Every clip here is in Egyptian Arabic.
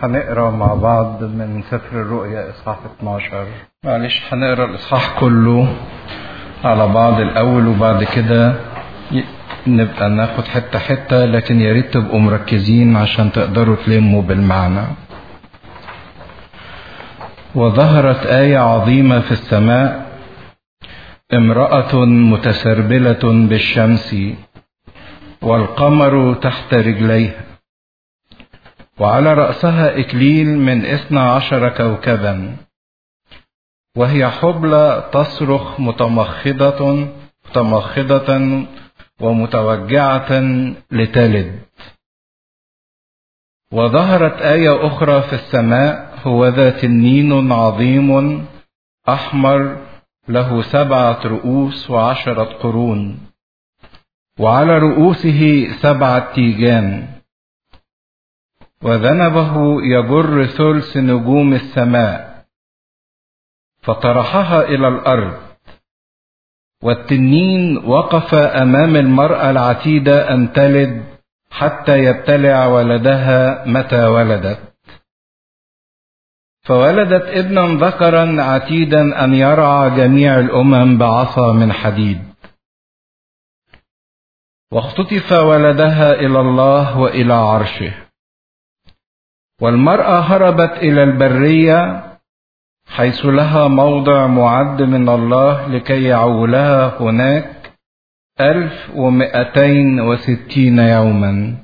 هنقرا مع بعض من سفر الرؤيا اصحاح 12 معلش هنقرا الاصحاح كله على بعض الاول وبعد كده ي- نبقى ناخد حته حته لكن يا ريت تبقوا مركزين عشان تقدروا تلموا بالمعنى وظهرت آية عظيمة في السماء امرأة متسربلة بالشمس والقمر تحت رجليها وعلى رأسها إكليل من إثنى عشر كوكبا وهي حبلى تصرخ متمخضة متمخضة ومتوجعة لتلد وظهرت آية أخرى في السماء هو ذا تنين عظيم أحمر له سبعة رؤوس وعشرة قرون وعلى رؤوسه سبعة تيجان وذنبه يجر ثلث نجوم السماء فطرحها إلى الأرض والتنين وقف أمام المرأة العتيدة أن تلد حتى يبتلع ولدها متى ولدت فولدت ابنا ذكرا عتيدا أن يرعى جميع الأمم بعصا من حديد واختطف ولدها إلى الله وإلى عرشه والمرأة هربت إلى البرية حيث لها موضع معد من الله لكي يعولها هناك ألف ومئتين وستين يوما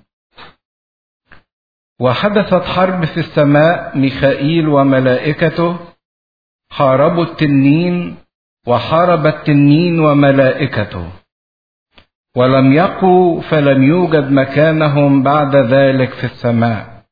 وحدثت حرب في السماء ميخائيل وملائكته حاربوا التنين وحارب التنين وملائكته ولم يقوا فلم يوجد مكانهم بعد ذلك في السماء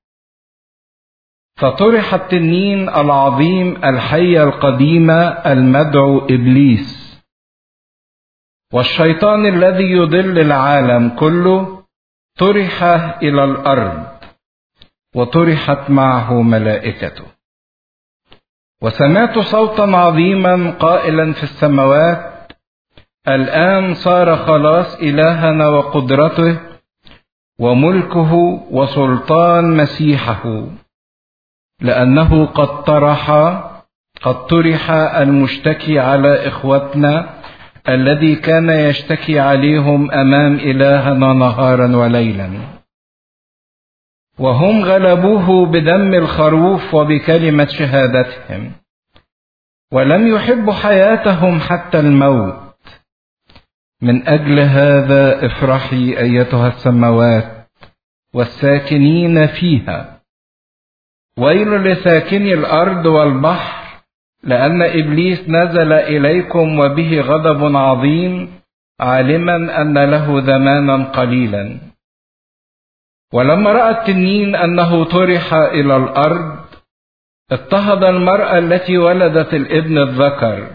فطرح التنين العظيم الحية القديمة المدعو إبليس والشيطان الذي يضل العالم كله طرح إلى الأرض وطرحت معه ملائكته وسمعت صوتا عظيما قائلا في السماوات الآن صار خلاص إلهنا وقدرته وملكه وسلطان مسيحه لأنه قد طرح قد طرح المشتكي على إخوتنا الذي كان يشتكي عليهم أمام إلهنا نهارا وليلا وهم غلبوه بدم الخروف وبكلمة شهادتهم ولم يحبوا حياتهم حتى الموت من أجل هذا افرحي أيتها السماوات والساكنين فيها ويل لساكني الأرض والبحر لأن إبليس نزل إليكم وبه غضب عظيم عالما أن له زمانا قليلا ولما رأى التنين أنه طرح إلى الأرض اضطهد المرأة التي ولدت الابن الذكر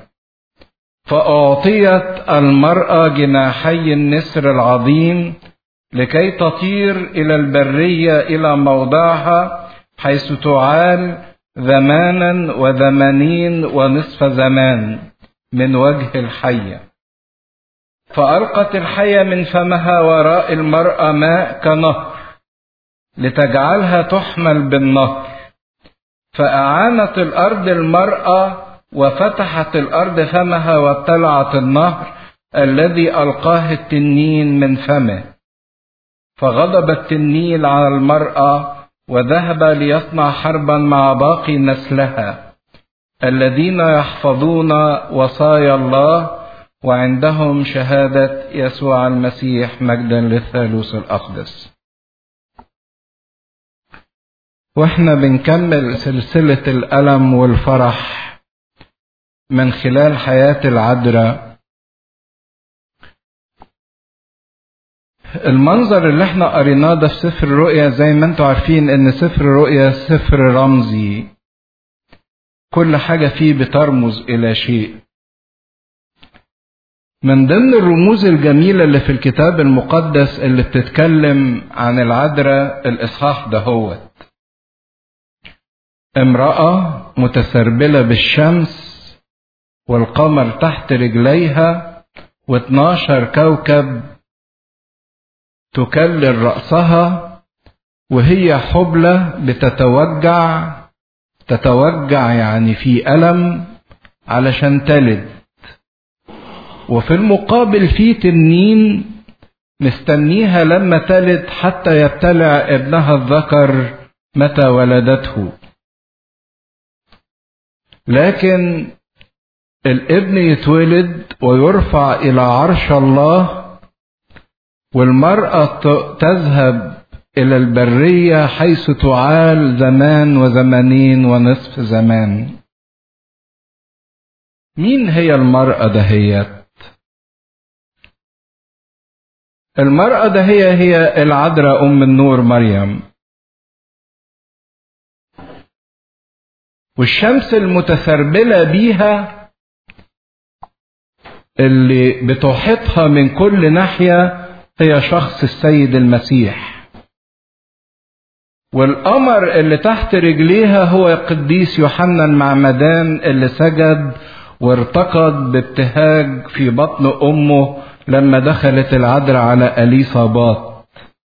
فأعطيت المرأة جناحي النسر العظيم لكي تطير إلى البرية إلى موضعها حيث تعال زمانا وزمانين ونصف زمان من وجه الحية فألقت الحية من فمها وراء المرأة ماء كنهر لتجعلها تحمل بالنهر فأعانت الأرض المرأة وفتحت الأرض فمها وابتلعت النهر الذي ألقاه التنين من فمه فغضب التنين على المرأة وذهب ليصنع حربا مع باقي نسلها الذين يحفظون وصايا الله وعندهم شهادة يسوع المسيح مجدا للثالوث الأقدس واحنا بنكمل سلسلة الألم والفرح من خلال حياة العذراء المنظر اللي احنا قريناه ده في سفر الرؤيا زي ما انتم عارفين ان سفر الرؤيا سفر رمزي كل حاجة فيه بترمز إلى شيء من ضمن الرموز الجميلة اللي في الكتاب المقدس اللي بتتكلم عن العذراء الإصحاح ده هو امرأة متسربلة بالشمس والقمر تحت رجليها واثناشر كوكب تكلل رأسها وهي حبلى بتتوجع تتوجع يعني في ألم علشان تلد وفي المقابل في تنين مستنيها لما تلد حتى يبتلع ابنها الذكر متى ولدته لكن الابن يتولد ويرفع الى عرش الله والمراه تذهب الى البريه حيث تعال زمان وزمانين ونصف زمان مين هي المراه دهيت المراه ده هي هي العذراء ام النور مريم والشمس المتسربله بيها اللي بتحيطها من كل ناحيه هي شخص السيد المسيح والقمر اللي تحت رجليها هو القديس يوحنا المعمدان اللي سجد وارتقد بابتهاج في بطن امه لما دخلت العذراء على اليصابات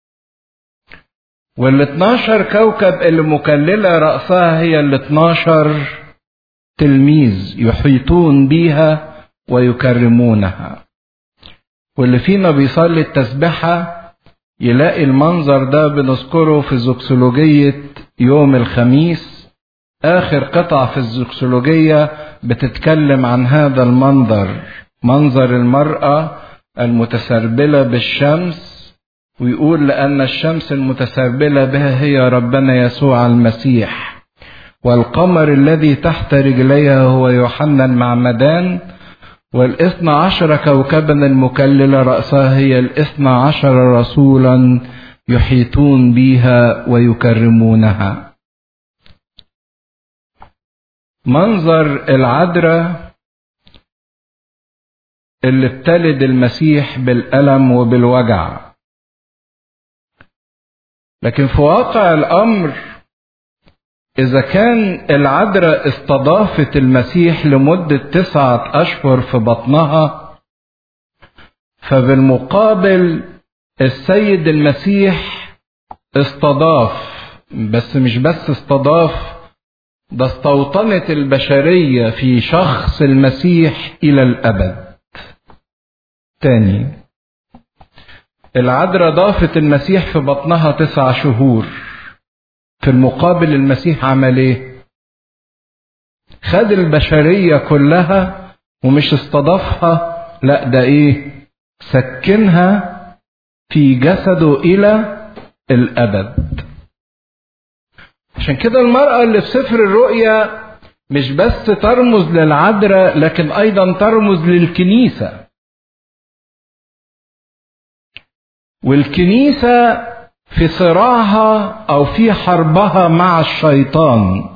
وال 12 كوكب اللي مكللة رأسها هي ال 12 تلميذ يحيطون بيها ويكرمونها واللي فينا بيصلي التسبحة يلاقي المنظر ده بنذكره في زوكسولوجية يوم الخميس آخر قطعة في الزوكسولوجية بتتكلم عن هذا المنظر منظر المرأة المتسربلة بالشمس ويقول لأن الشمس المتسربلة بها هي ربنا يسوع المسيح والقمر الذي تحت رجليها هو يوحنا المعمدان والاثنى عشر كوكبا المكللة رأسها هي الاثنى عشر رسولا يحيطون بها ويكرمونها منظر العذراء اللي ابتلد المسيح بالألم وبالوجع لكن في واقع الأمر إذا كان العذراء استضافت المسيح لمدة تسعة أشهر في بطنها فبالمقابل السيد المسيح استضاف بس مش بس استضاف ده استوطنت البشرية في شخص المسيح إلى الأبد تاني العذراء ضافت المسيح في بطنها تسع شهور في المقابل المسيح عمل ايه خد البشرية كلها ومش استضافها لا ده ايه سكنها في جسده الى الابد عشان كده المرأة اللي في سفر الرؤيا مش بس ترمز للعذراء لكن ايضا ترمز للكنيسه والكنيسة في صراعها أو في حربها مع الشيطان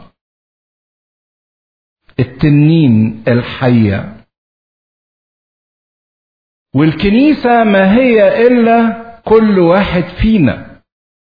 التنين الحية والكنيسة ما هي إلا كل واحد فينا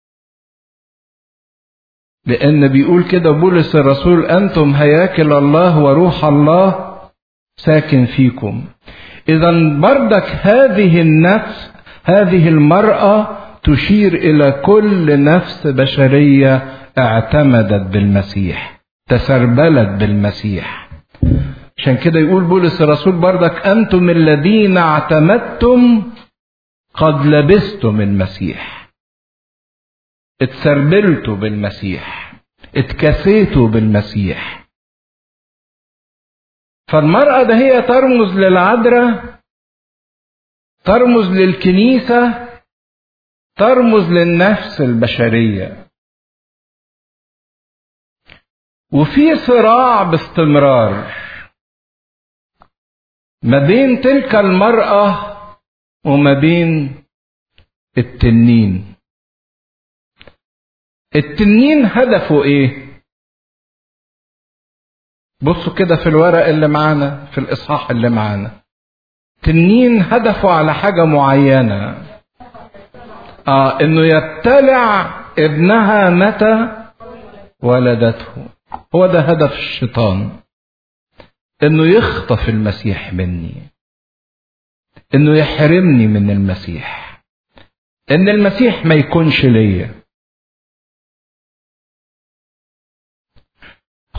لأن بيقول كده بولس الرسول أنتم هياكل الله وروح الله ساكن فيكم إذا بردك هذه النفس هذه المرأة تشير إلى كل نفس بشرية اعتمدت بالمسيح تسربلت بالمسيح عشان كده يقول بولس الرسول بردك أنتم الذين اعتمدتم قد لبستم المسيح اتسربلتوا بالمسيح اتكسيتوا بالمسيح فالمرأة ده هي ترمز للعذراء ترمز للكنيسة ترمز للنفس البشرية وفي صراع باستمرار ما بين تلك المرأة وما بين التنين التنين هدفه ايه بصوا كده في الورق اللي معانا في الاصحاح اللي معانا تنين هدفه على حاجة معينة آه انه يبتلع ابنها متى ولدته هو ده هدف الشيطان انه يخطف المسيح مني انه يحرمني من المسيح ان المسيح ما يكونش ليا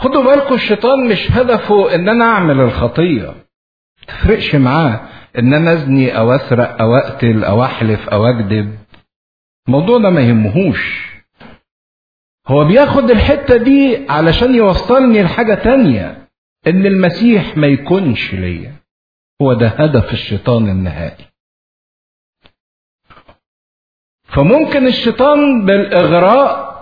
خدوا بالكم الشيطان مش هدفه ان انا اعمل الخطيه تفرقش معاه ان انا ازني او اسرق او اقتل او احلف او اكذب الموضوع ده ما يهمهوش هو بياخد الحتة دي علشان يوصلني لحاجة تانية ان المسيح ما يكونش ليا هو ده هدف الشيطان النهائي فممكن الشيطان بالاغراء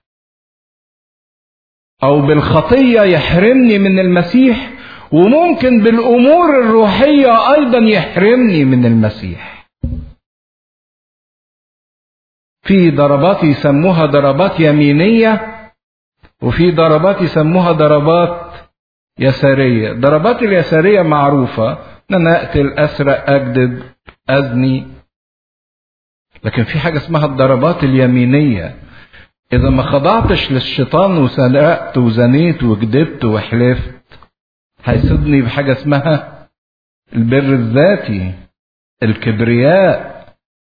او بالخطيه يحرمني من المسيح وممكن بالامور الروحيه ايضا يحرمني من المسيح في ضربات يسموها ضربات يمينيه وفي ضربات يسموها ضربات يساريه ضربات اليساريه معروفه ان انا اقتل اسرق اكذب ازني لكن في حاجه اسمها الضربات اليمينيه اذا ما خضعتش للشيطان وسرقت وزنيت وكذبت وحلفت هيصيبني بحاجه اسمها البر الذاتي الكبرياء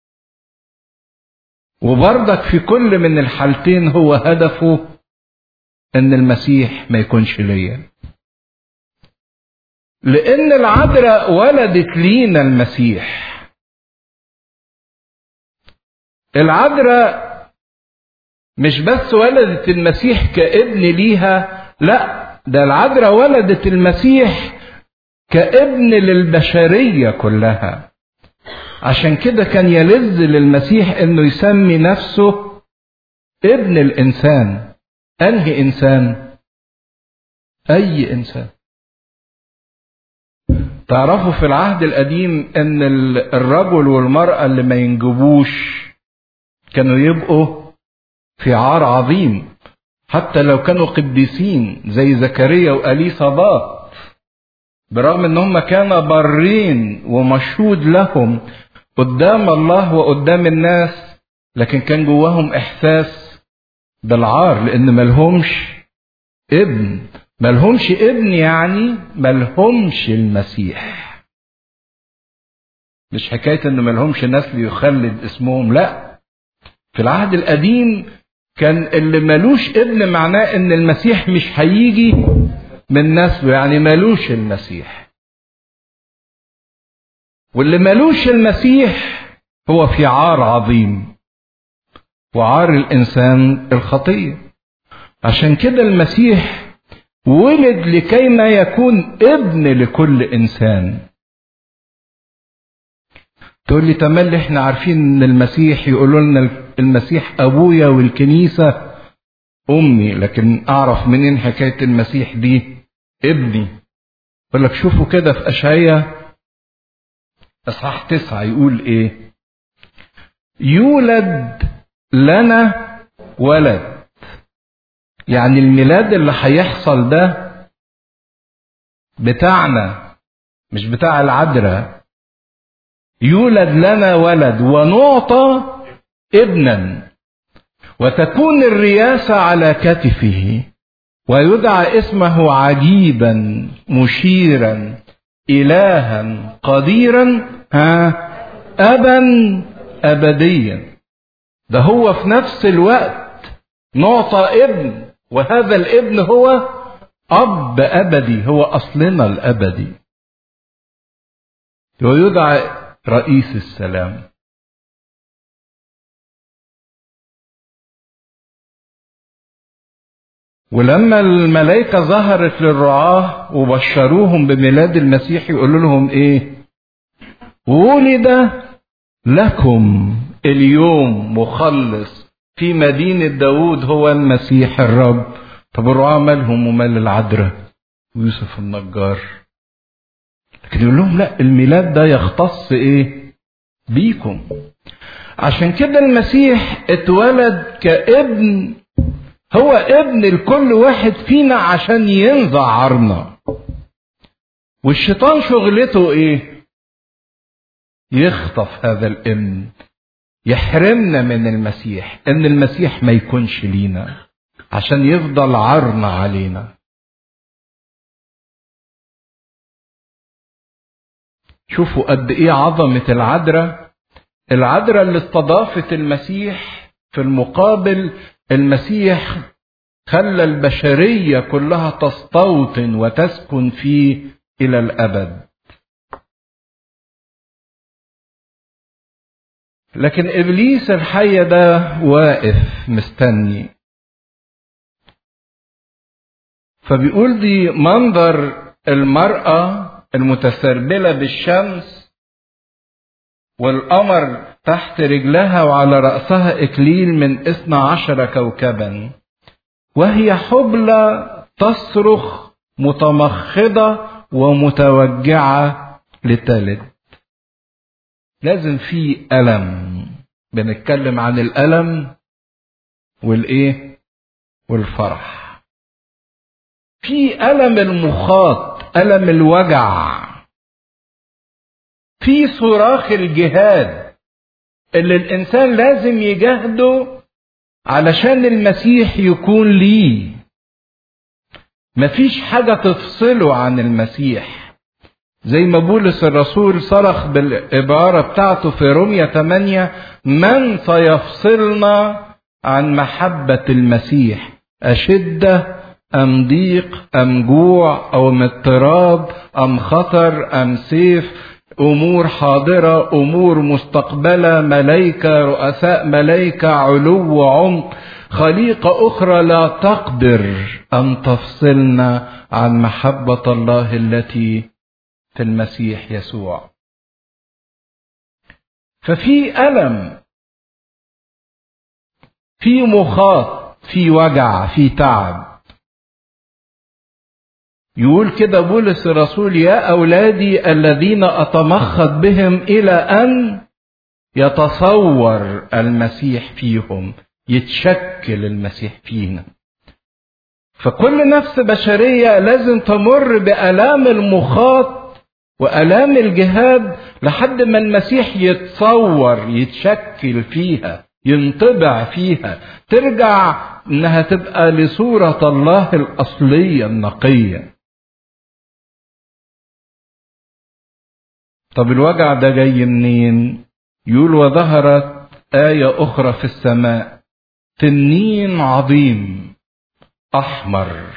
وبرضك في كل من الحالتين هو هدفه ان المسيح ما يكونش ليا لان العذراء ولدت لينا المسيح العذراء مش بس ولدت المسيح كابن ليها لا ده العذراء ولدت المسيح كابن للبشرية كلها عشان كده كان يلذ للمسيح انه يسمي نفسه ابن الانسان انهي انسان اي انسان تعرفوا في العهد القديم ان الرجل والمرأة اللي ما ينجبوش كانوا يبقوا في عار عظيم حتى لو كانوا قديسين زي زكريا وأليصابات برغم ان هم كانوا برين ومشهود لهم قدام الله وقدام الناس لكن كان جواهم احساس بالعار لان ملهمش ابن ملهمش ابن يعني ملهمش المسيح مش حكاية ان ملهمش نسل يخلد اسمهم لا في العهد القديم كان اللي ملوش ابن معناه ان المسيح مش هيجي من نسله يعني ملوش المسيح واللي ملوش المسيح هو في عار عظيم وعار الانسان الخطيه عشان كده المسيح ولد لكي ما يكون ابن لكل انسان تقول لي تملي احنا عارفين ان المسيح يقولوا لنا المسيح ابويا والكنيسه امي لكن اعرف منين حكايه المسيح دي ابني يقول لك شوفوا كده في اشعيا اصحاح تسعه يقول ايه يولد لنا ولد يعني الميلاد اللي هيحصل ده بتاعنا مش بتاع العذراء يولد لنا ولد ونعطى ابنا وتكون الرياسة على كتفه ويدعى اسمه عجيبا مشيرا إلها قديرا ها أبا أبديا ده هو في نفس الوقت نعطى ابن وهذا الابن هو أب أبدي هو أصلنا الأبدي ويدعى رئيس السلام ولما الملائكة ظهرت للرعاة وبشروهم بميلاد المسيح يقولوا لهم ايه ولد لكم اليوم مخلص في مدينة داود هو المسيح الرب طب الرعاة مالهم ومال العذراء ويوسف النجار لكن يقول لهم لا الميلاد ده يختص ايه بيكم عشان كده المسيح اتولد كابن هو ابن لكل واحد فينا عشان ينزع عارنا والشيطان شغلته ايه يخطف هذا الابن يحرمنا من المسيح ان المسيح ما يكونش لينا عشان يفضل عارنا علينا شوفوا قد ايه عظمة العذراء العذراء اللي استضافت المسيح في المقابل المسيح خلى البشرية كلها تستوطن وتسكن فيه إلى الأبد لكن إبليس الحي ده واقف مستني فبيقول دي منظر المرأة المتسربلة بالشمس والقمر تحت رجلها وعلى رأسها إكليل من اثنى عشر كوكبا وهي حبلى تصرخ متمخضة ومتوجعة لتلد لازم في ألم بنتكلم عن الألم والإيه والفرح في ألم المخاط ألم الوجع في صراخ الجهاد اللي الإنسان لازم يجاهده علشان المسيح يكون ليه مفيش حاجة تفصله عن المسيح زي ما بولس الرسول صرخ بالعبارة بتاعته في رومية 8 من سيفصلنا عن محبة المسيح أشدة أم ضيق أم جوع أو اضطراب أم خطر أم سيف أمور حاضرة أمور مستقبلة ملائكة رؤساء ملائكة علو وعمق خليقة أخرى لا تقدر أن تفصلنا عن محبة الله التي في المسيح يسوع ففي ألم في مخاط في وجع في تعب يقول كده بولس الرسول يا أولادي الذين أتمخض بهم إلى أن يتصور المسيح فيهم يتشكل المسيح فينا فكل نفس بشرية لازم تمر بآلام المخاط وآلام الجهاد لحد ما المسيح يتصور يتشكل فيها ينطبع فيها ترجع انها تبقى لصورة الله الأصلية النقية طب الوجع ده جاي منين يقول وظهرت آية أخرى في السماء تنين عظيم أحمر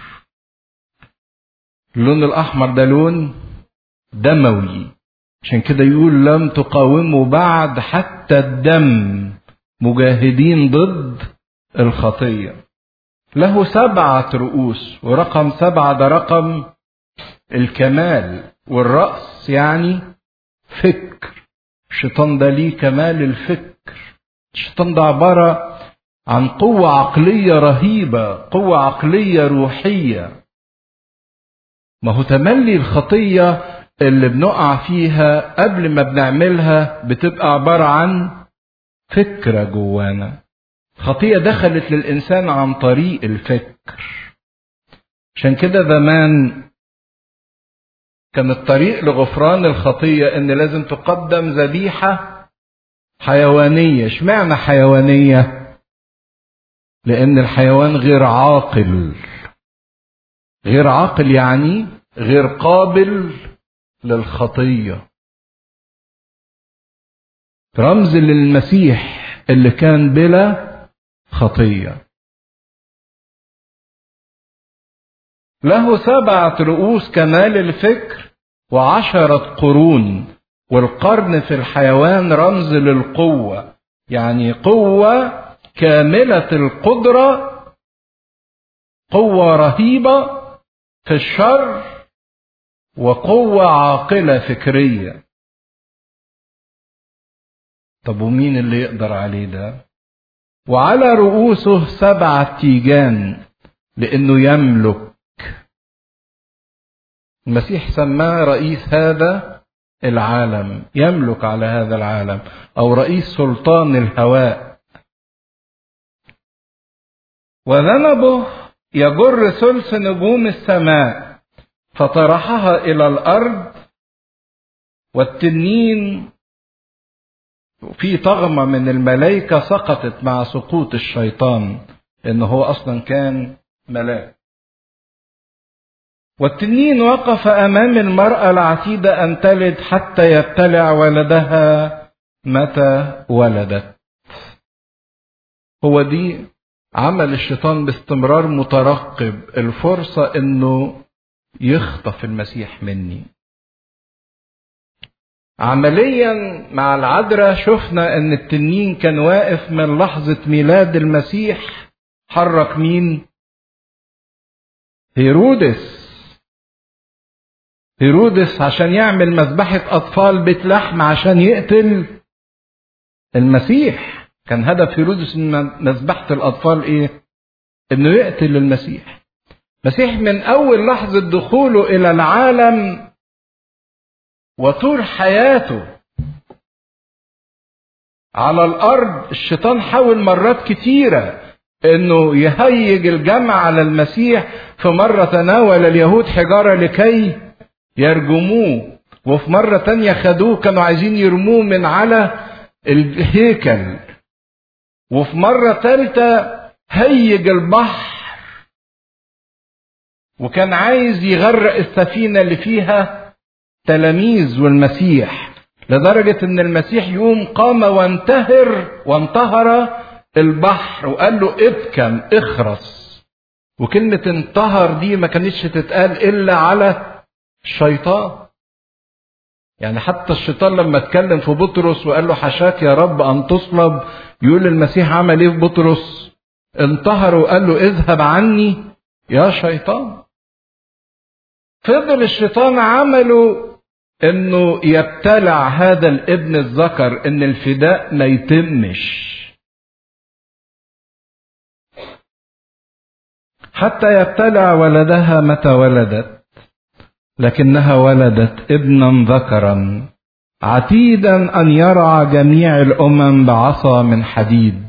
اللون الأحمر ده لون دموي عشان كده يقول لم تقاوموا بعد حتى الدم مجاهدين ضد الخطية له سبعة رؤوس ورقم سبعة ده رقم الكمال والرأس يعني فكر الشيطان ده ليه كمال الفكر الشيطان ده عبارة عن قوة عقلية رهيبة قوة عقلية روحية ما هو تملي الخطية اللي بنقع فيها قبل ما بنعملها بتبقى عبارة عن فكرة جوانا خطية دخلت للإنسان عن طريق الفكر عشان كده زمان كان الطريق لغفران الخطية ان لازم تقدم ذبيحة حيوانية اشمعنى حيوانية لان الحيوان غير عاقل غير عاقل يعني غير قابل للخطية رمز للمسيح اللي كان بلا خطيه له سبعة رؤوس كمال الفكر وعشرة قرون والقرن في الحيوان رمز للقوة يعني قوة كاملة القدرة قوة رهيبة في الشر وقوة عاقلة فكرية طب ومين اللي يقدر عليه ده وعلى رؤوسه سبعة تيجان لأنه يملك المسيح سماه رئيس هذا العالم يملك على هذا العالم او رئيس سلطان الهواء وذنبه يجر ثلث نجوم السماء فطرحها الى الارض والتنين في طغمة من الملائكة سقطت مع سقوط الشيطان إن هو أصلا كان ملاك والتنين وقف أمام المرأة العتيدة أن تلد حتى يبتلع ولدها متى ولدت هو دي عمل الشيطان باستمرار مترقب الفرصة انه يخطف المسيح مني عمليا مع العذراء شفنا ان التنين كان واقف من لحظة ميلاد المسيح حرك مين هيرودس هيرودس عشان يعمل مذبحة أطفال بيت لحم عشان يقتل المسيح كان هدف هيرودس من مذبحة الأطفال إيه؟ إنه يقتل المسيح المسيح من أول لحظة دخوله إلى العالم وطول حياته على الأرض الشيطان حاول مرات كتيرة إنه يهيج الجمع على المسيح في مرة تناول اليهود حجارة لكي يرجموه وفي مرة تانية خدوه كانوا عايزين يرموه من على الهيكل وفي مرة تالتة هيج البحر وكان عايز يغرق السفينة اللي فيها تلاميذ والمسيح لدرجة ان المسيح يوم قام وانتهر وانتهر البحر وقال له ابكم اخرس وكلمة انتهر دي ما كانتش تتقال الا على الشيطان يعني حتى الشيطان لما اتكلم في بطرس وقال له حشاك يا رب ان تصلب يقول المسيح عمل ايه في بطرس انتهر وقال له اذهب عني يا شيطان فضل الشيطان عمله انه يبتلع هذا الابن الذكر ان الفداء ما يتمش حتى يبتلع ولدها متى ولدت لكنها ولدت ابنا ذكرا عتيدا ان يرعى جميع الامم بعصا من حديد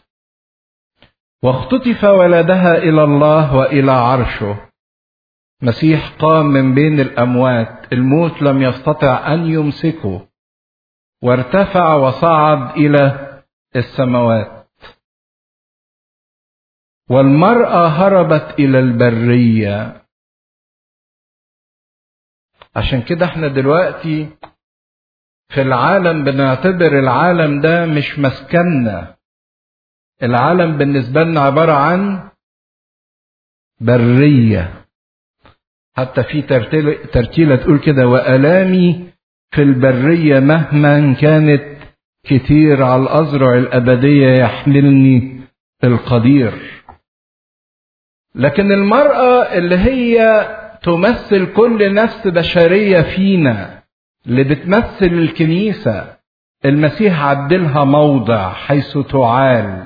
واختطف ولدها الى الله والى عرشه مسيح قام من بين الاموات الموت لم يستطع ان يمسكه وارتفع وصعد الى السماوات والمراه هربت الى البريه عشان كده احنا دلوقتي في العالم بنعتبر العالم ده مش مسكننا العالم بالنسبة لنا عبارة عن برية حتى في ترتيلة تقول كده وألامي في البرية مهما كانت كتير على الأزرع الأبدية يحملني القدير لكن المرأة اللي هي تمثل كل نفس بشرية فينا اللي بتمثل الكنيسة المسيح عدلها موضع حيث تعال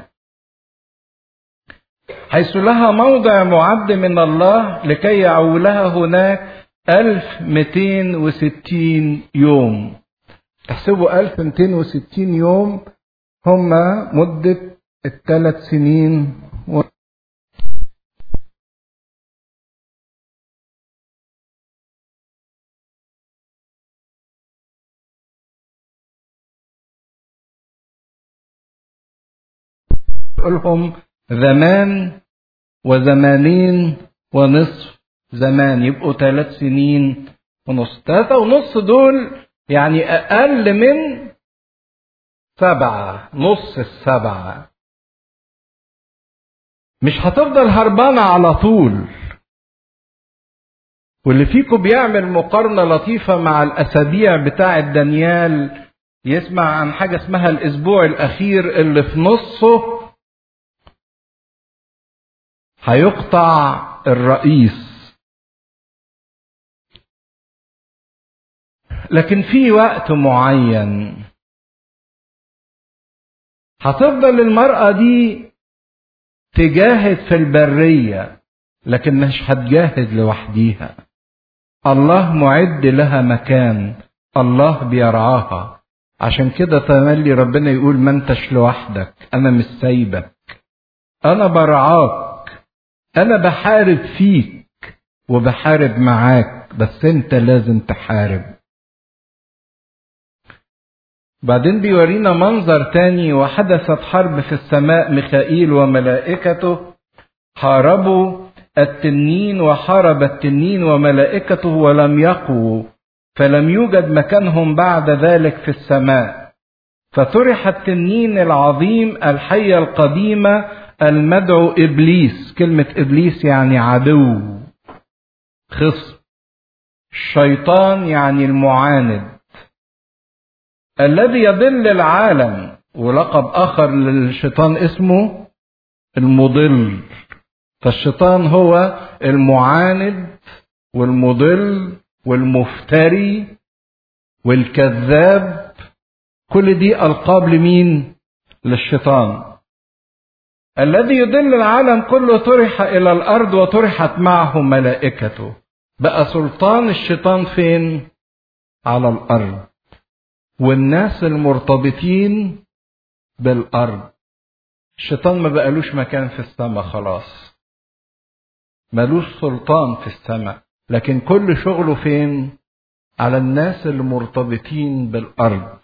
حيث لها موضع معد من الله لكي يعولها هناك 1260 يوم تحسبوا 1260 يوم هم مدة الثلاث سنين و... لهم زمان وزمانين ونصف زمان يبقوا ثلاث سنين ونص ثلاثة ونص دول يعني أقل من سبعة نص السبعة مش هتفضل هربانة على طول واللي فيكم بيعمل مقارنة لطيفة مع الأسابيع بتاعة دانيال يسمع عن حاجة اسمها الأسبوع الأخير اللي في نصه هيقطع الرئيس لكن في وقت معين هتفضل المرأة دي تجاهد في البرية لكن مش هتجاهد لوحديها الله معد لها مكان الله بيرعاها عشان كده تملي ربنا يقول ما انتش لوحدك انا مش سايبك انا برعاك انا بحارب فيك وبحارب معاك بس انت لازم تحارب بعدين بيورينا منظر تاني وحدثت حرب في السماء ميخائيل وملائكته حاربوا التنين وحارب التنين وملائكته ولم يقووا فلم يوجد مكانهم بعد ذلك في السماء فطرح التنين العظيم الحية القديمة المدعو إبليس كلمة إبليس يعني عدو خصم الشيطان يعني المعاند الذي يضل العالم ولقب آخر للشيطان اسمه المضل فالشيطان هو المعاند والمضل والمفتري والكذاب كل دي ألقاب لمين؟ للشيطان الذي يضل العالم كله طرح إلى الأرض وطرحت معه ملائكته بقى سلطان الشيطان فين؟ على الأرض والناس المرتبطين بالأرض الشيطان ما بقالوش مكان في السماء خلاص ملوش سلطان في السماء لكن كل شغله فين على الناس المرتبطين بالارض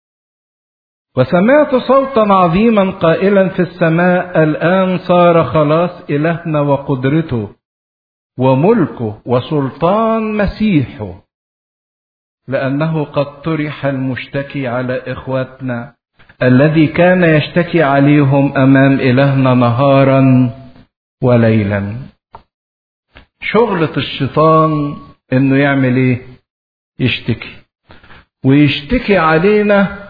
وسمعت صوتا عظيما قائلا في السماء الان صار خلاص الهنا وقدرته وملكه وسلطان مسيحه لانه قد طرح المشتكي على اخوتنا الذي كان يشتكي عليهم امام الهنا نهارا وليلا شغلة الشيطان انه يعمل ايه يشتكي ويشتكي علينا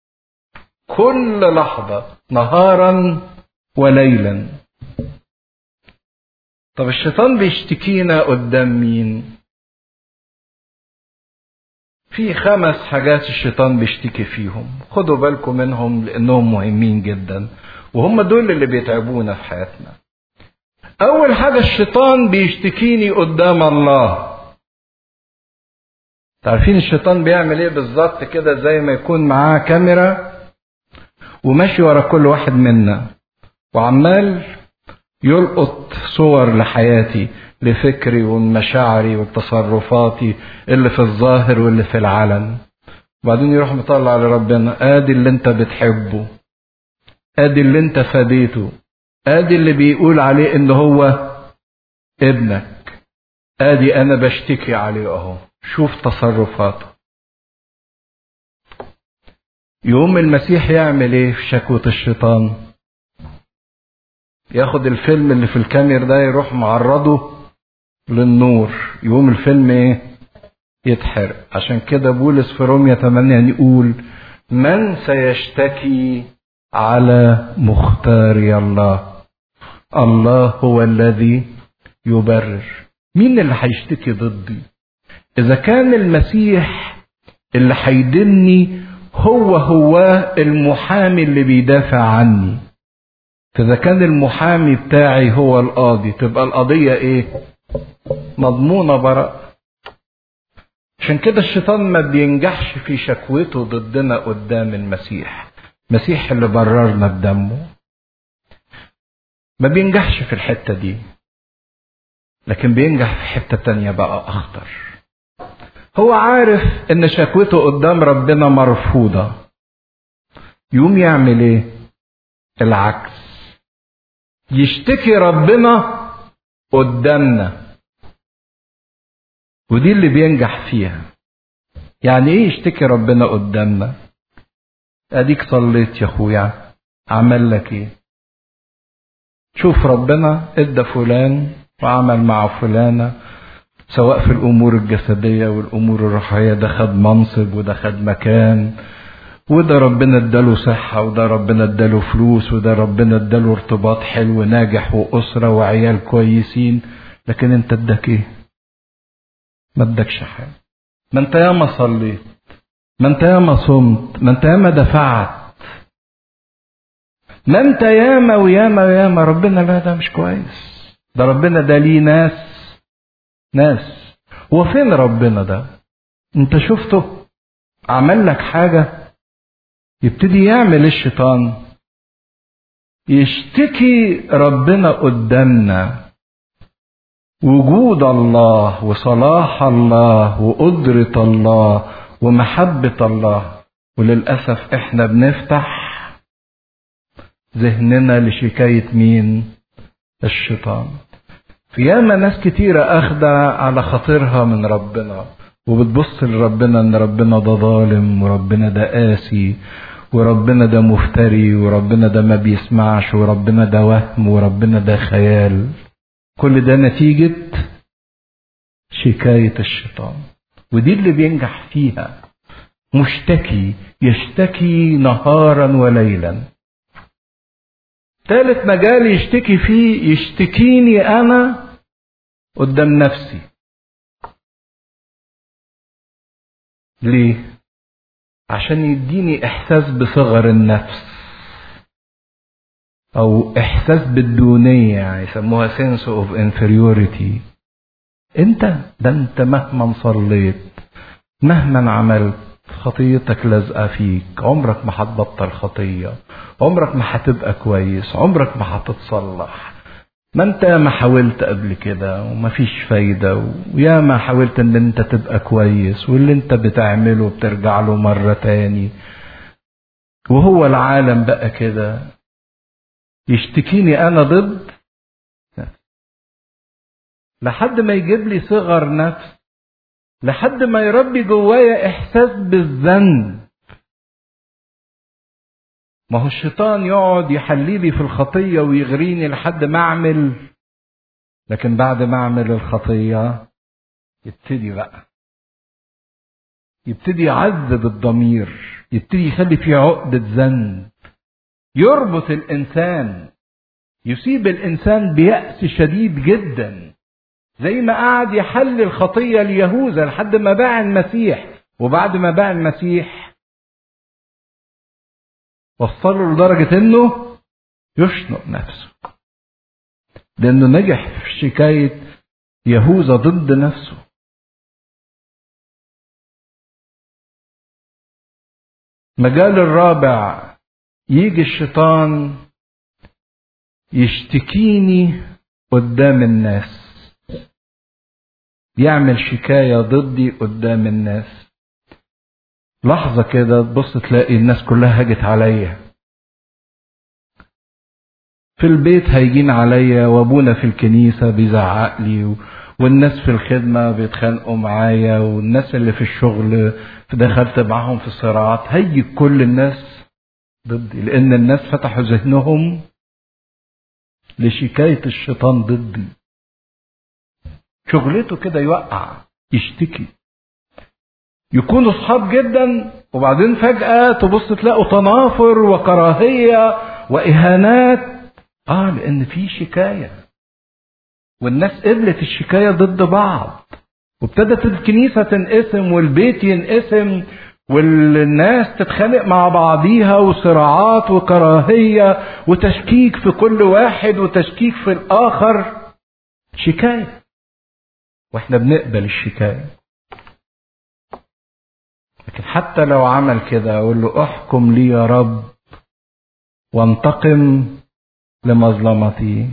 كل لحظة نهارا وليلا طب الشيطان بيشتكينا قدام مين في خمس حاجات الشيطان بيشتكي فيهم خدوا بالكم منهم لانهم مهمين جدا وهم دول اللي بيتعبونا في حياتنا اول حاجة الشيطان بيشتكيني قدام الله تعرفين الشيطان بيعمل ايه بالظبط كده زي ما يكون معاه كاميرا وماشي ورا كل واحد منا وعمال يلقط صور لحياتي لفكري ومشاعري وتصرفاتي اللي في الظاهر واللي في العلن وبعدين يروح مطلع لربنا ادي اللي انت بتحبه ادي اللي انت فديته ادي اللي بيقول عليه ان هو ابنك ادي انا بشتكي عليه اهو شوف تصرفاته يوم المسيح يعمل ايه في شكوة الشيطان ياخد الفيلم اللي في الكاميرا ده يروح معرضه للنور يقوم الفيلم ايه يتحرق عشان كده بولس في رومية 8 يقول من سيشتكي على مختاري الله الله هو الذي يبرر مين اللي هيشتكي ضدي اذا كان المسيح اللي هيدني هو هو المحامي اللي بيدافع عني فاذا كان المحامي بتاعي هو القاضي تبقى القضية ايه مضمونة براءة عشان كده الشيطان ما بينجحش في شكوته ضدنا قدام المسيح المسيح اللي بررنا بدمه ما بينجحش في الحتة دي لكن بينجح في حتة تانية بقى أخطر هو عارف إن شكوته قدام ربنا مرفوضة يقوم يعمل إيه؟ العكس يشتكي ربنا قدامنا ودي اللي بينجح فيها يعني ايه يشتكي ربنا قدامنا اديك صليت يا اخويا عمل لك ايه شوف ربنا ادى فلان وعمل مع فلانة سواء في الامور الجسدية والامور الروحية ده خد منصب وده خد مكان وده ربنا اداله صحة وده ربنا اداله فلوس وده ربنا اداله ارتباط حلو ناجح واسرة وعيال كويسين لكن انت اداك ايه ما ادكش حاجة ما انت ياما صليت ما انت ياما صمت ما انت ياما دفعت ما انت ياما وياما وياما ربنا لا ده مش كويس ده ربنا ده ليه ناس ناس هو فين ربنا ده انت شفته عمل لك حاجة يبتدي يعمل الشيطان يشتكي ربنا قدامنا وجود الله وصلاح الله وقدرة الله ومحبة الله وللأسف احنا بنفتح ذهننا لشكاية مين الشيطان في ياما ناس كتيرة أخدة على خاطرها من ربنا وبتبص لربنا ان ربنا ده ظالم وربنا ده قاسي وربنا ده مفتري وربنا ده ما بيسمعش وربنا ده وهم وربنا ده خيال كل ده نتيجة شكاية الشيطان ودي اللي بينجح فيها مشتكي يشتكي نهارا وليلا ثالث مجال يشتكي فيه يشتكيني انا قدام نفسي ليه عشان يديني احساس بصغر النفس او احساس بالدونية يسموها sense of inferiority انت ده انت مهما صليت مهما عملت خطيتك لازقة فيك عمرك ما هتبطل خطية عمرك ما هتبقى كويس عمرك ما هتتصلح ما انت ما حاولت قبل كده ومفيش فايدة ويا ما حاولت ان انت تبقى كويس واللي انت بتعمله بترجع له مرة تاني وهو العالم بقى كده يشتكيني انا ضد لحد ما يجيب لي صغر نفس لحد ما يربي جوايا احساس بالذنب ما هو الشيطان يقعد يحليلي في الخطيه ويغريني لحد ما اعمل لكن بعد ما اعمل الخطيه يبتدي بقى يبتدي يعذب الضمير يبتدي يخلي فيه عقدة ذنب يربط الإنسان يصيب الإنسان بيأس شديد جدا زي ما قعد يحل الخطية ليهوذا لحد ما باع المسيح وبعد ما باع المسيح وصله لدرجة انه يشنق نفسه لانه نجح في شكاية يهوذا ضد نفسه مجال الرابع يجي الشيطان يشتكيني قدام الناس يعمل شكاية ضدي قدام الناس لحظة كده تبص تلاقي الناس كلها هجت عليا في البيت هيجين عليا وابونا في الكنيسة بيزعق لي والناس في الخدمة بيتخانقوا معايا والناس اللي في الشغل دخلت معاهم في صراعات هيجي كل الناس ضدي لأن الناس فتحوا ذهنهم لشكاية الشيطان ضدي شغلته كده يوقع يشتكي يكونوا صحاب جدا وبعدين فجأة تبص تلاقوا تنافر وكراهية وإهانات اه لأن في شكاية والناس قبلت الشكاية ضد بعض وابتدت الكنيسة تنقسم والبيت ينقسم والناس تتخانق مع بعضيها وصراعات وكراهية وتشكيك في كل واحد وتشكيك في الآخر شكاية واحنا بنقبل الشكاية لكن حتى لو عمل كده اقول له احكم لي يا رب وانتقم لمظلمتي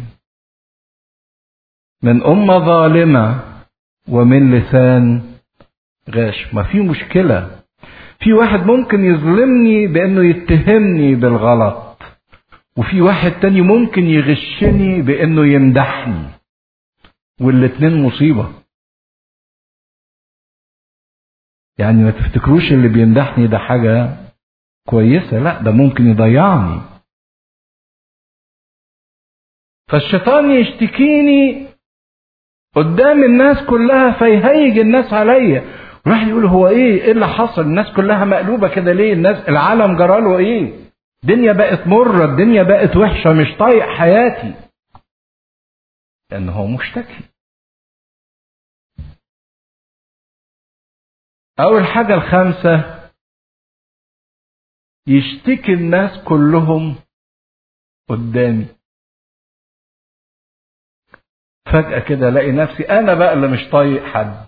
من أمة ظالمة ومن لسان غاش ما في مشكلة في واحد ممكن يظلمني بأنه يتهمني بالغلط وفي واحد تاني ممكن يغشني بأنه يمدحني والاتنين مصيبة يعني ما تفتكروش اللي بيمدحني ده حاجة كويسة لا ده ممكن يضيعني فالشيطان يشتكيني قدام الناس كلها فيهيج الناس عليا وراح يقول هو ايه ايه اللي حصل الناس كلها مقلوبه كده ليه الناس العالم جراله ايه الدنيا بقت مره الدنيا بقت وحشه مش طايق حياتي لان هو مشتكي اول حاجه الخامسه يشتكي الناس كلهم قدامي فجأة كده الاقي نفسي انا بقى اللي مش طايق حد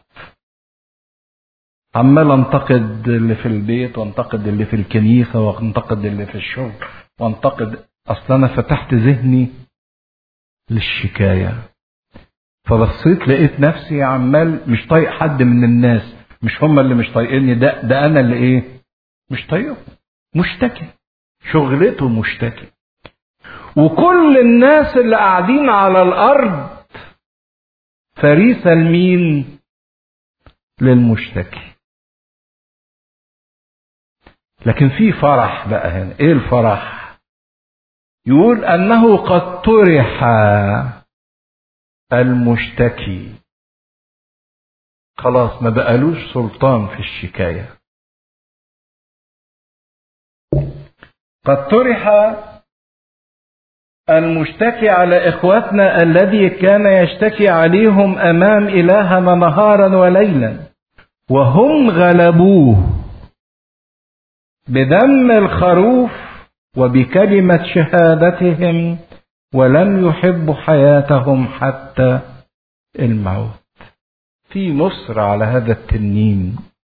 عمال انتقد اللي في البيت وانتقد اللي في الكنيسة وانتقد اللي في الشغل وانتقد اصل انا فتحت ذهني للشكاية فبصيت لقيت نفسي عمال مش طايق حد من الناس مش هم اللي مش طايقيني ده ده انا اللي ايه مش طايقه مشتكي شغلته مشتكي وكل الناس اللي قاعدين على الارض فريسة لمين للمشتكي لكن في فرح بقى هنا ايه الفرح يقول انه قد طرح المشتكي خلاص ما بقالوش سلطان في الشكاية قد طرح المشتكي على إخوتنا الذي كان يشتكي عليهم أمام إلهنا نهارا وليلا وهم غلبوه بدم الخروف وبكلمة شهادتهم ولم يحبوا حياتهم حتى الموت في نصر على هذا التنين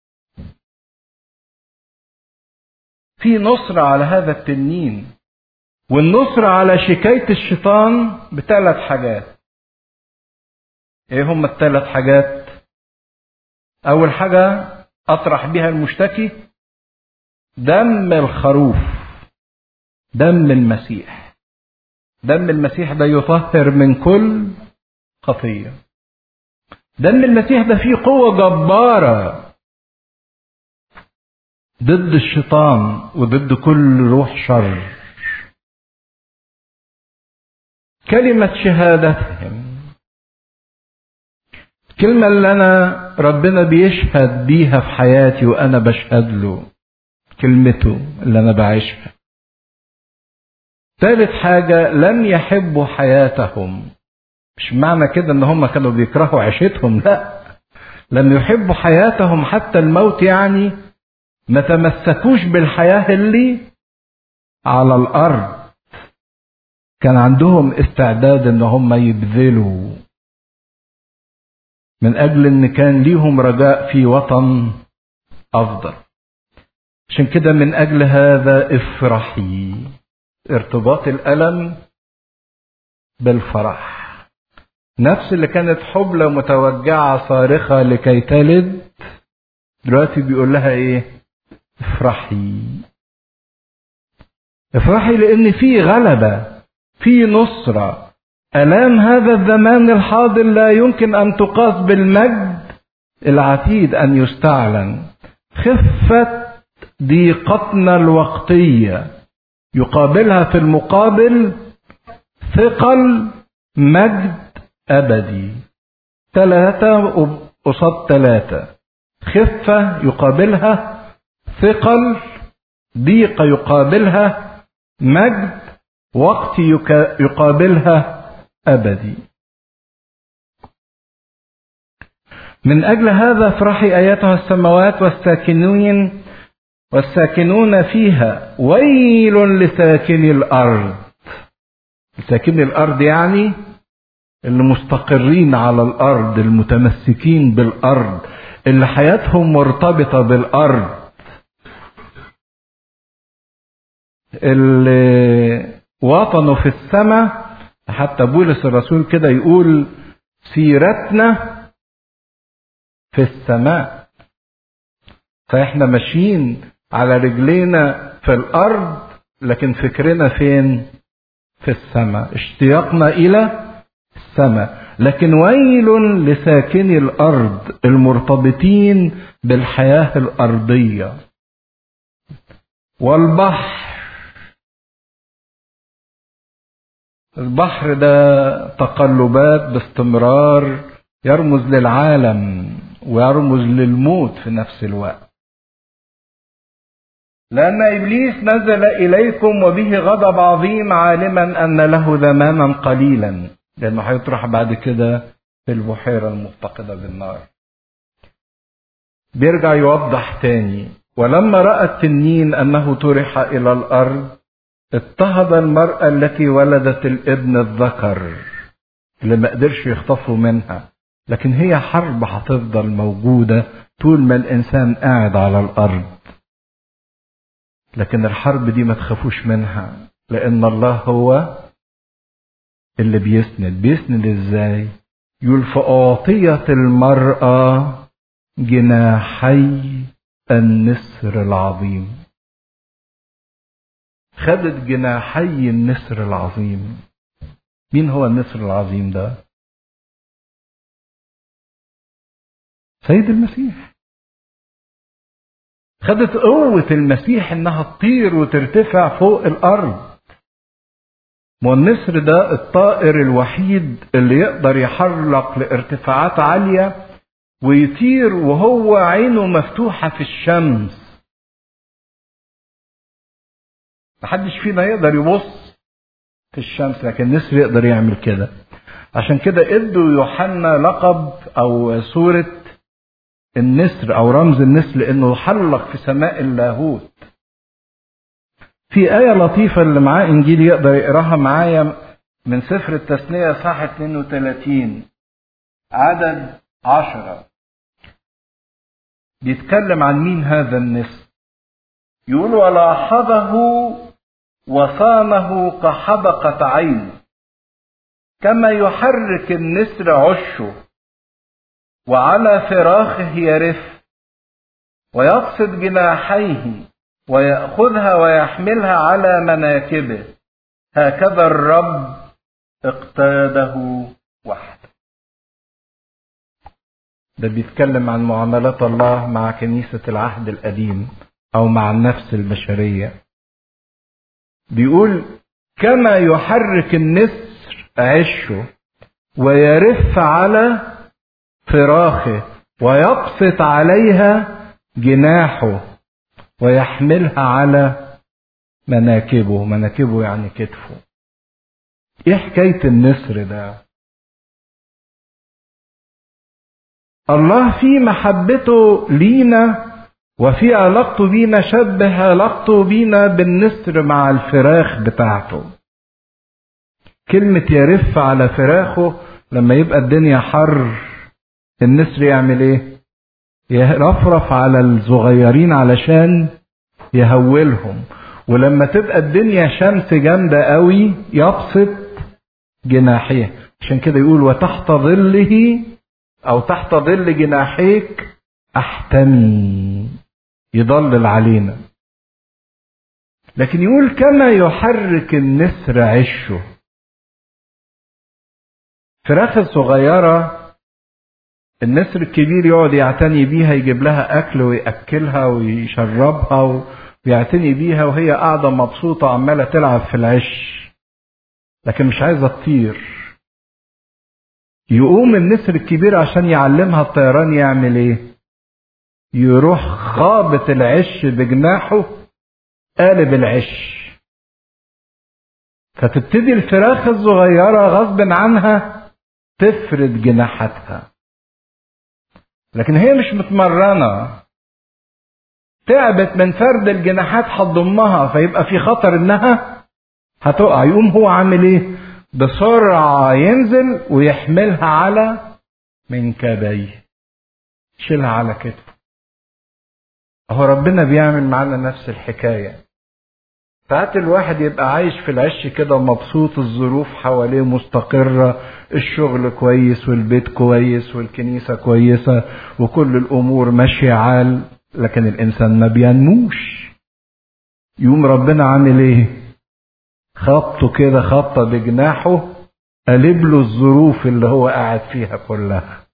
في نصر على هذا التنين والنصر على شكاية الشيطان بثلاث حاجات ايه هم الثلاث حاجات اول حاجة اطرح بها المشتكي دم الخروف دم المسيح دم المسيح ده يطهر من كل خطيه دم المسيح ده فيه قوة جبارة ضد الشيطان وضد كل روح شر كلمة شهادتهم الكلمة اللي أنا ربنا بيشهد بيها في حياتي وأنا بشهد له كلمته اللي أنا بعيشها ثالث حاجة لم يحبوا حياتهم مش معنى كده ان هم كانوا بيكرهوا عيشتهم لا لم يحبوا حياتهم حتى الموت يعني ما تمسكوش بالحياة اللي على الأرض كان عندهم استعداد ان هم يبذلوا من أجل ان كان ليهم رجاء في وطن أفضل عشان كده من أجل هذا افرحي ارتباط الألم بالفرح نفس اللي كانت حبلى متوجعة صارخة لكي تلد دلوقتي بيقول لها ايه افرحي افرحي لان في غلبة في نصرة الام هذا الزمان الحاضر لا يمكن ان تقاس بالمجد العتيد ان يستعلن خفة ضيقتنا الوقتية يقابلها في المقابل ثقل مجد أبدي ثلاثة قصاد ثلاثة خفة يقابلها ثقل ضيق يقابلها مجد وقت يقابلها أبدي من أجل هذا افرحي أيتها السماوات والساكنين والساكنون فيها ويل لساكني الأرض ساكني الأرض يعني اللي مستقرين على الارض المتمسكين بالارض اللي حياتهم مرتبطه بالارض اللي وطنوا في السماء حتى بولس الرسول كده يقول سيرتنا في السماء فاحنا ماشيين على رجلينا في الارض لكن فكرنا فين في السماء اشتياقنا الى السماء لكن ويل لساكني الارض المرتبطين بالحياه الارضيه والبحر البحر ده تقلبات باستمرار يرمز للعالم ويرمز للموت في نفس الوقت لأن إبليس نزل إليكم وبه غضب عظيم عالما أن له زمانا قليلا لأنه هيطرح بعد كده في البحيرة المفتقدة بالنار بيرجع يوضح تاني ولما رأى التنين أنه طرح إلى الأرض اضطهد المرأة التي ولدت الابن الذكر اللي ما قدرش يخطفوا منها لكن هي حرب هتفضل موجودة طول ما الإنسان قاعد على الأرض لكن الحرب دي ما تخافوش منها لأن الله هو اللي بيسند بيسند ازاي يقول فأعطيت المرأة جناحي النسر العظيم خدت جناحي النسر العظيم مين هو النسر العظيم ده سيد المسيح خدت قوة المسيح انها تطير وترتفع فوق الارض والنسر ده الطائر الوحيد اللي يقدر يحرق لارتفاعات عالية ويطير وهو عينه مفتوحة في الشمس محدش فينا يقدر يبص في الشمس لكن النسر يقدر يعمل كده عشان كده ادوا يوحنا لقب او صورة النسر او رمز النسر لانه حلق في سماء اللاهوت في آية لطيفة اللي معاه إنجيل يقدر يقراها معايا من سفر التثنية صح 32 عدد عشرة بيتكلم عن مين هذا النسر يقول ولاحظه وصانه كحدقة عين كما يحرك النسر عشه وعلى فراخه يرف ويقصد جناحيه ويأخذها ويحملها على مناكبه هكذا الرب اقتاده وحده ده بيتكلم عن معاملات الله مع كنيسة العهد القديم أو مع النفس البشرية بيقول كما يحرك النسر عشه ويرف على فراخه ويبسط عليها جناحه ويحملها على مناكبه مناكبه يعني كتفه ايه حكاية النسر ده الله في محبته لينا وفي علاقته بينا شبه علاقته بينا بالنسر مع الفراخ بتاعته كلمة يرف على فراخه لما يبقى الدنيا حر النسر يعمل ايه يرفرف على الصغيرين علشان يهولهم ولما تبقى الدنيا شمس جامدة قوي يبسط جناحيه عشان كده يقول وتحت ظله او تحت ظل جناحيك احتمي يضلل علينا لكن يقول كما يحرك النسر عشه فراخ الصغيرة النسر الكبير يقعد يعتني بيها يجيب لها أكل ويأكلها ويشربها ويعتني بيها وهي قاعدة مبسوطة عمالة تلعب في العش لكن مش عايزة تطير يقوم النسر الكبير عشان يعلمها الطيران يعمل ايه يروح خابط العش بجناحه قالب العش فتبتدي الفراخ الصغيرة غصب عنها تفرد جناحاتها لكن هي مش متمرنة تعبت من فرد الجناحات هتضمها فيبقى في خطر انها هتقع يقوم هو عامل ايه بسرعة ينزل ويحملها على منكبيه يشيلها على كتفه اهو ربنا بيعمل معانا نفس الحكاية ساعات الواحد يبقى عايش في العش كده مبسوط الظروف حواليه مستقرة الشغل كويس والبيت كويس والكنيسة كويسة وكل الأمور ماشية عال لكن الإنسان ما بينموش يقوم ربنا عامل إيه؟ خبطه كده خبطة بجناحه قلب له الظروف اللي هو قاعد فيها كلها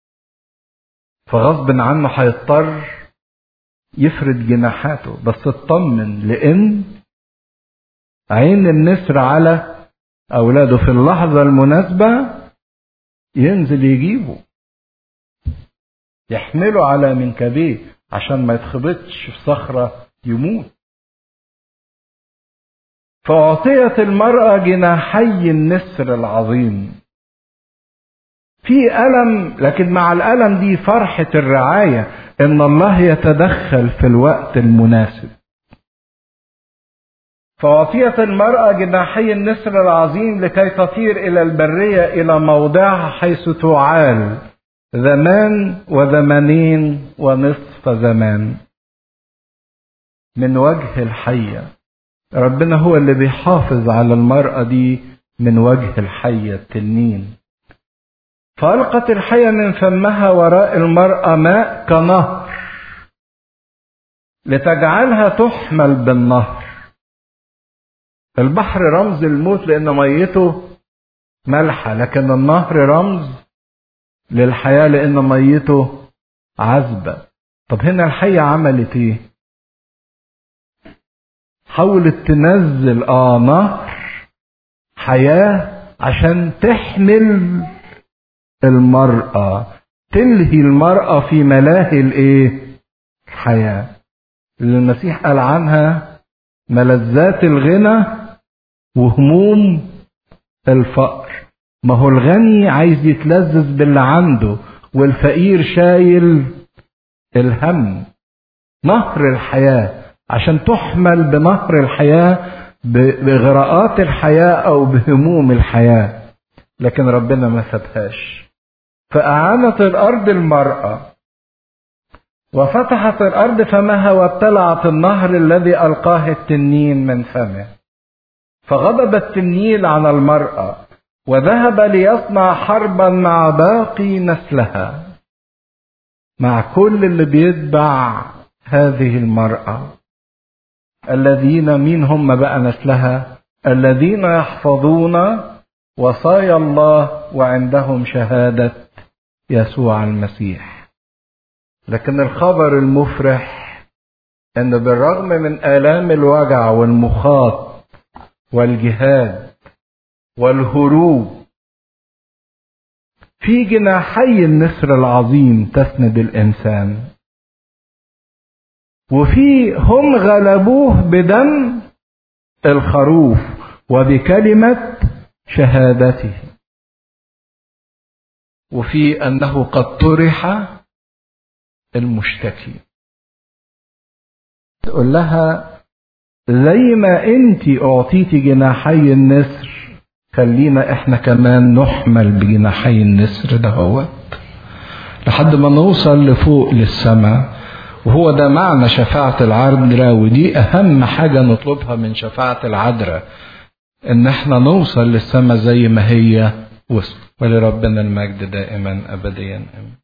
فغصب عنه هيضطر يفرد جناحاته بس اطمن لان عين النسر على اولاده في اللحظه المناسبه ينزل يجيبه يحمله على منكبيه عشان ما يتخبطش في صخره يموت فأعطيت المرأة جناحي النسر العظيم في ألم لكن مع الألم دي فرحة الرعاية إن الله يتدخل في الوقت المناسب فأعطيت المرأة جناحي النسر العظيم لكي تطير إلى البرية إلى موضعها حيث تعال زمان وزمانين ونصف زمان من وجه الحيه ربنا هو اللي بيحافظ على المرأة دي من وجه الحية التنين فألقت الحية من فمها وراء المرأة ماء كنهر لتجعلها تحمل بالنهر البحر رمز الموت لأن ميته ملحة لكن النهر رمز للحياة لأن ميته عذبة طب هنا الحية عملت ايه حاولت تنزل اه نهر حياة عشان تحمل المرأة تلهي المرأة في ملاهي الايه الحياة اللي المسيح قال عنها ملذات الغنى وهموم الفقر ما هو الغني عايز يتلذذ باللي عنده والفقير شايل الهم نهر الحياة عشان تحمل بنهر الحياة بإغراءات الحياة أو بهموم الحياة لكن ربنا ما سابهاش فأعانت الأرض المرأة وفتحت الأرض فمها وابتلعت النهر الذي ألقاه التنين من فمه فغضب التنين على المرأة وذهب ليصنع حربا مع باقي نسلها مع كل اللي بيتبع هذه المرأة الذين مين هم بقى نسلها الذين يحفظون وصايا الله وعندهم شهادة يسوع المسيح لكن الخبر المفرح ان بالرغم من آلام الوجع والمخاط والجهاد والهروب في جناحي النسر العظيم تسند الإنسان وفي هم غلبوه بدم الخروف وبكلمة شهادته وفي أنه قد طرح المشتكي تقول لها زي ما انت اعطيتي جناحي النسر خلينا احنا كمان نحمل بجناحي النسر دهوت لحد ما نوصل لفوق للسماء وهو ده معنى شفاعة العذراء ودي أهم حاجة نطلبها من شفاعة العذراء إن احنا نوصل للسماء زي ما هي وصل ولربنا المجد دائما أبديا آمين